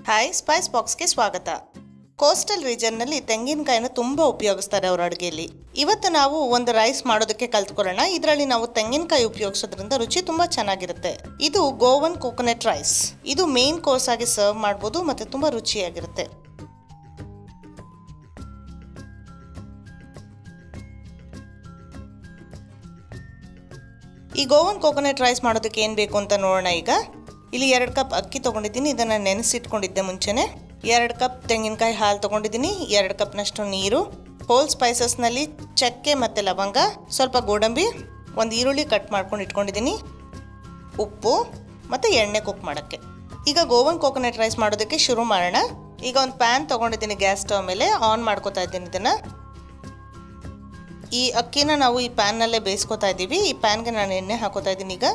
hi Spice ಬಾಕ್ಸ್ಗೆ ಸ್ವಾಗತ coastal ರೀಜನ್ನಲ್ಲಿ ತೆಂಗಿನಕಾಯಿನ ತುಂಬ ಉಪಯೋಗಿಸ್ತಾರೆ ಅವ್ರ ಅಡುಗೆಯಲ್ಲಿ ಇವತ್ತು ನಾವು ಒಂದು ರೈಸ್ ಮಾಡೋದಕ್ಕೆ ಕಲ್ತ್ಕೊಳ್ಳೋಣ ಇದರಲ್ಲಿ ನಾವು ತೆಂಗಿನಕಾಯಿ ಉಪಯೋಗಿಸೋದ್ರಿಂದ ರುಚಿ ತುಂಬ ಚೆನ್ನಾಗಿರುತ್ತೆ ಇದು ಗೋವನ್ ಕೋಕೋನಟ್ ರೈಸ್ ಇದು ಮೇನ್ ಕೋರ್ಸ್ ಆಗಿ ಸರ್ವ್ ಮಾಡ್ಬೋದು ಮತ್ತು ತುಂಬ ರುಚಿಯಾಗಿರುತ್ತೆ ಈ ಗೋವನ್ ಕೋಕೋನಟ್ ರೈಸ್ ಮಾಡೋದಕ್ಕೆ ಏನು ಬೇಕು ಅಂತ ನೋಡೋಣ ಈಗ ಇಲ್ಲಿ ಎರಡು ಕಪ್ ಅಕ್ಕಿ ತೊಗೊಂಡಿದ್ದೀನಿ ಇದನ್ನು ನೆನೆಸಿಟ್ಕೊಂಡಿದ್ದೆ ಮುಂಚೆನೆ ಎರಡು ಕಪ್ ತೆಂಗಿನಕಾಯಿ ಹಾಲು ತೊಗೊಂಡಿದ್ದೀನಿ ಎರಡು ಕಪ್ನಷ್ಟು ನೀರು ಹೋಲ್ ಸ್ಪೈಸಸ್ನಲ್ಲಿ ಚಕ್ಕೆ ಮತ್ತು ಲವಂಗ ಸ್ವಲ್ಪ ಗೋಡಂಬಿ ಒಂದು ಈರುಳ್ಳಿ ಕಟ್ ಮಾಡ್ಕೊಂಡು ಇಟ್ಕೊಂಡಿದ್ದೀನಿ ಉಪ್ಪು ಮತ್ತು ಎಣ್ಣೆ ಕುಕ್ ಮಾಡೋಕ್ಕೆ ಈಗ ಗೋವನ್ ಕೋಕೋನಟ್ ರೈಸ್ ಮಾಡೋದಕ್ಕೆ ಶುರು ಮಾಡೋಣ ಈಗ ಒಂದು ಪ್ಯಾನ್ ತೊಗೊಂಡಿದ್ದೀನಿ ಗ್ಯಾಸ್ ಸ್ಟವ್ ಮೇಲೆ ಆನ್ ಮಾಡ್ಕೊತಾ ಇದ್ದೀನಿ ಇದನ್ನು ಈ ಅಕ್ಕಿನ ನಾವು ಈ ಪ್ಯಾನ್ನಲ್ಲೇ ಬೇಯಿಸ್ಕೊತಾ ಇದ್ದೀವಿ ಈ ಪ್ಯಾನ್ಗೆ ನಾನು ಎಣ್ಣೆ ಹಾಕೋತಾ ಇದ್ದೀನಿ ಈಗ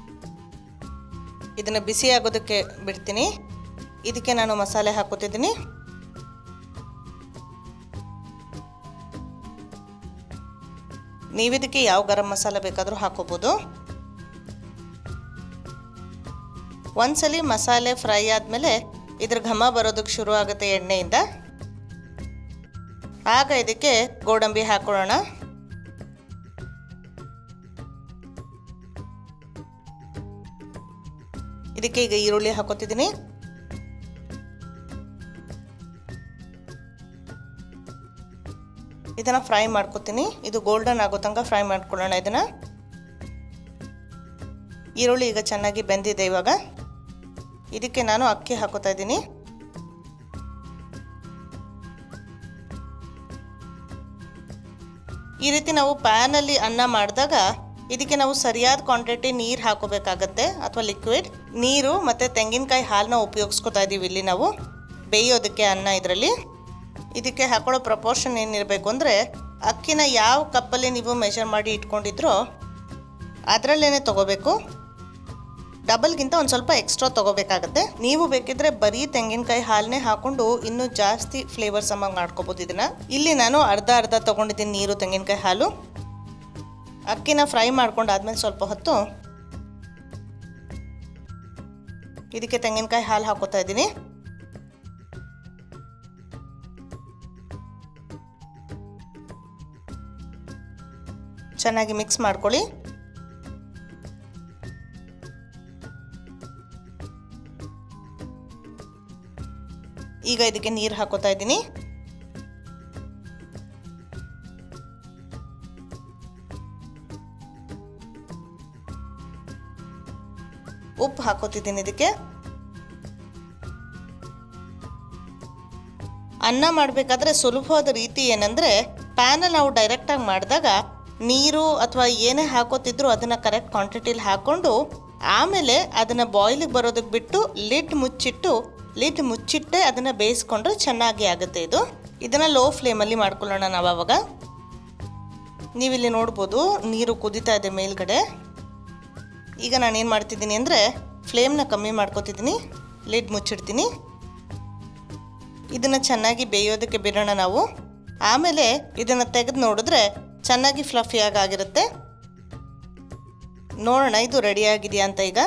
ಇದನ್ನು ಬಿಸಿ ಆಗೋದಕ್ಕೆ ಬಿಡ್ತೀನಿ ಇದಕ್ಕೆ ನಾನು ಮಸಾಲೆ ಹಾಕೋತಿದ್ದೀನಿ ನೀವಿದಕ್ಕೆ ಯಾವ ಗರಂ ಮಸಾಲ ಬೇಕಾದರೂ ಹಾಕೋಬೋದು ಒಂದ್ಸಲಿ ಮಸಾಲೆ ಫ್ರೈ ಆದಮೇಲೆ ಇದ್ರ ಘಮ ಬರೋದಕ್ಕೆ ಶುರು ಆಗುತ್ತೆ ಎಣ್ಣೆಯಿಂದ ಆಗ ಇದಕ್ಕೆ ಗೋಡಂಬಿ ಹಾಕೊಳ್ಳೋಣ ಇದಕ್ಕೆ ಈಗ ಈರುಳ್ಳಿ ಹಾಕೋತಿದ್ದೀನಿ ಇದನ್ನ ಫ್ರೈ ಮಾಡ್ಕೊತೀನಿ ಇದು ಗೋಲ್ಡನ್ ಆಗೋ ತನಕ ಫ್ರೈ ಮಾಡ್ಕೊಳ್ಳೋಣ ಇದನ್ನ ಈರುಳ್ಳಿ ಈಗ ಚೆನ್ನಾಗಿ ಬೆಂದಿದೆ ಇವಾಗ ಇದಕ್ಕೆ ನಾನು ಅಕ್ಕಿ ಹಾಕೋತಾ ಇದ್ದೀನಿ ಈ ರೀತಿ ನಾವು ಪ್ಯಾನಲ್ಲಿ ಅನ್ನ ಮಾಡಿದಾಗ ಇದಕ್ಕೆ ನಾವು ಸರಿಯಾದ ಕ್ವಾಂಟಿಟಿ ನೀರು ಹಾಕೋಬೇಕಾಗತ್ತೆ ಅಥವಾ ಲಿಕ್ವಿಡ್ ನೀರು ಮತ್ತು ತೆಂಗಿನಕಾಯಿ ಹಾಲನ್ನ ಉಪಯೋಗಿಸ್ಕೊತಾ ಇದ್ದೀವಿ ಇಲ್ಲಿ ನಾವು ಬೇಯೋದಕ್ಕೆ ಅನ್ನ ಇದರಲ್ಲಿ ಇದಕ್ಕೆ ಹಾಕೊಳ್ಳೋ ಪ್ರಪೋರ್ಷನ್ ಏನಿರಬೇಕು ಅಂದರೆ ಅಕ್ಕಿನ ಯಾವ ಕಪ್ಪಲ್ಲಿ ನೀವು ಮೆಷರ್ ಮಾಡಿ ಇಟ್ಕೊಂಡಿದ್ರೋ ಅದರಲ್ಲೇ ತೊಗೋಬೇಕು ಡಬಲ್ಗಿಂತ ಒಂದು ಸ್ವಲ್ಪ ಎಕ್ಸ್ಟ್ರಾ ತೊಗೋಬೇಕಾಗತ್ತೆ ನೀವು ಬೇಕಿದ್ರೆ ಬರೀ ತೆಂಗಿನಕಾಯಿ ಹಾಲನ್ನೇ ಹಾಕೊಂಡು ಇನ್ನೂ ಜಾಸ್ತಿ ಫ್ಲೇವರ್ ಸಮ ಮಾಡ್ಕೋಬೋದು ಇದನ್ನು ಇಲ್ಲಿ ನಾನು ಅರ್ಧ ಅರ್ಧ ತೊಗೊಂಡಿದ್ದೀನಿ ನೀರು ತೆಂಗಿನಕಾಯಿ ಹಾಲು ಅಕ್ಕಿನ ಫ್ರೈ ಮಾಡ್ಕೊಂಡು ಆದ್ಮೇಲೆ ಸ್ವಲ್ಪ ಹೊತ್ತು ಇದಕ್ಕೆ ತೆಂಗಿನಕಾಯಿ ಹಾಲು ಹಾಕೋತಾ ಇದ್ದೀನಿ ಚೆನ್ನಾಗಿ ಮಿಕ್ಸ್ ಮಾಡ್ಕೊಳ್ಳಿ ಈಗ ಇದಕ್ಕೆ ನೀರು ಹಾಕೋತಾ ಇದ್ದೀನಿ ಉಪ್ಪು ಹಾಕೋತಿದ್ದೀನಿ ಇದಕ್ಕೆ ಅನ್ನ ಮಾಡಬೇಕಾದ್ರೆ ಸುಲಭವಾದ ರೀತಿ ಏನಂದರೆ ಪ್ಯಾನಲ್ಲಿ ನಾವು ಡೈರೆಕ್ಟಾಗಿ ಮಾಡಿದಾಗ ನೀರು ಅಥವಾ ಏನೇ ಹಾಕೋತಿದ್ರು ಅದನ್ನು ಕರೆಕ್ಟ್ ಕ್ವಾಂಟಿಟಿಲಿ ಹಾಕ್ಕೊಂಡು ಆಮೇಲೆ ಅದನ್ನು ಬಾಯ್ಲಿಗೆ ಬರೋದಕ್ಕೆ ಬಿಟ್ಟು ಲಿಡ್ ಮುಚ್ಚಿಟ್ಟು ಲಿಡ್ ಮುಚ್ಚಿಟ್ಟೆ ಅದನ್ನು ಬೇಯಿಸ್ಕೊಂಡ್ರೆ ಚೆನ್ನಾಗಿ ಆಗುತ್ತೆ ಇದು ಇದನ್ನು ಲೋ ಫ್ಲೇಮಲ್ಲಿ ಮಾಡ್ಕೊಳ್ಳೋಣ ನಾವು ಅವಾಗ ನೀವಿಲ್ಲಿ ನೋಡ್ಬೋದು ನೀರು ಕುದೀತಾ ಇದೆ ಮೇಲ್ಗಡೆ ಈಗ ನಾನು ಏನು ಮಾಡ್ತಿದ್ದೀನಿ ಅಂದರೆ ಫ್ಲೇಮ್ನ ಕಮ್ಮಿ ಮಾಡ್ಕೊತಿದ್ದೀನಿ ಲಿಡ್ ಮುಚ್ಚಿಡ್ತೀನಿ ಇದನ್ನು ಚೆನ್ನಾಗಿ ಬೇಯೋದಕ್ಕೆ ಬಿಡೋಣ ನಾವು ಆಮೇಲೆ ಇದನ್ನು ತೆಗೆದು ನೋಡಿದ್ರೆ ಚೆನ್ನಾಗಿ ಫ್ಲಫಿಯಾಗಿ ಆಗಿರುತ್ತೆ ನೋಡೋಣ ಇದು ರೆಡಿ ಆಗಿದೆಯಾ ಅಂತ ಈಗ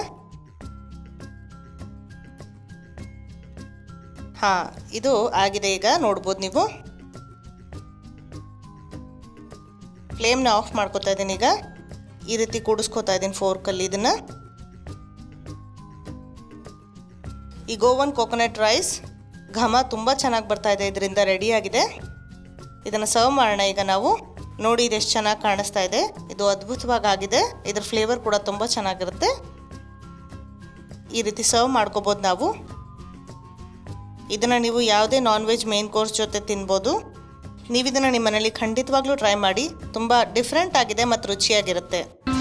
ಹಾಂ ಇದು ಆಗಿದೆ ಈಗ ನೋಡ್ಬೋದು ನೀವು ಫ್ಲೇಮ್ನ ಆಫ್ ಮಾಡ್ಕೊತಾ ಇದ್ದೀನಿ ಈಗ ಈ ರೀತಿ ಕೂಡಿಸ್ಕೊತಾ ಇದ್ದೀನಿ ಫೋರ್ಕಲ್ಲಿ ಇದನ್ನು ಈ ಗೋವನ್ ಕೋಕೋನಟ್ ರೈಸ್ ಘಮ ತುಂಬ ಚೆನ್ನಾಗಿ ಬರ್ತಾ ಇದೆ ಇದರಿಂದ ರೆಡಿಯಾಗಿದೆ ಇದನ್ನು ಸರ್ವ್ ಮಾಡೋಣ ಈಗ ನಾವು ನೋಡಿ ಇದೆಷ್ಟು ಚೆನ್ನಾಗಿ ಕಾಣಿಸ್ತಾ ಇದೆ ಇದು ಅದ್ಭುತವಾಗಿ ಆಗಿದೆ ಇದ್ರ ಫ್ಲೇವರ್ ಕೂಡ ತುಂಬ ಚೆನ್ನಾಗಿರುತ್ತೆ ಈ ರೀತಿ ಸರ್ವ್ ಮಾಡ್ಕೋಬೋದು ನಾವು ಇದನ್ನು ನೀವು ಯಾವುದೇ ನಾನ್ ವೆಜ್ ಮೇನ್ ಕೋರ್ಸ್ ಜೊತೆ ತಿನ್ಬೋದು ನೀವು ಇದನ್ನು ನಿಮ್ಮ ಮನೇಲಿ ಖಂಡಿತವಾಗ್ಲೂ ಟ್ರೈ ಮಾಡಿ ತುಂಬ ಡಿಫ್ರೆಂಟ್ ಆಗಿದೆ ಮತ್ತು ರುಚಿಯಾಗಿರುತ್ತೆ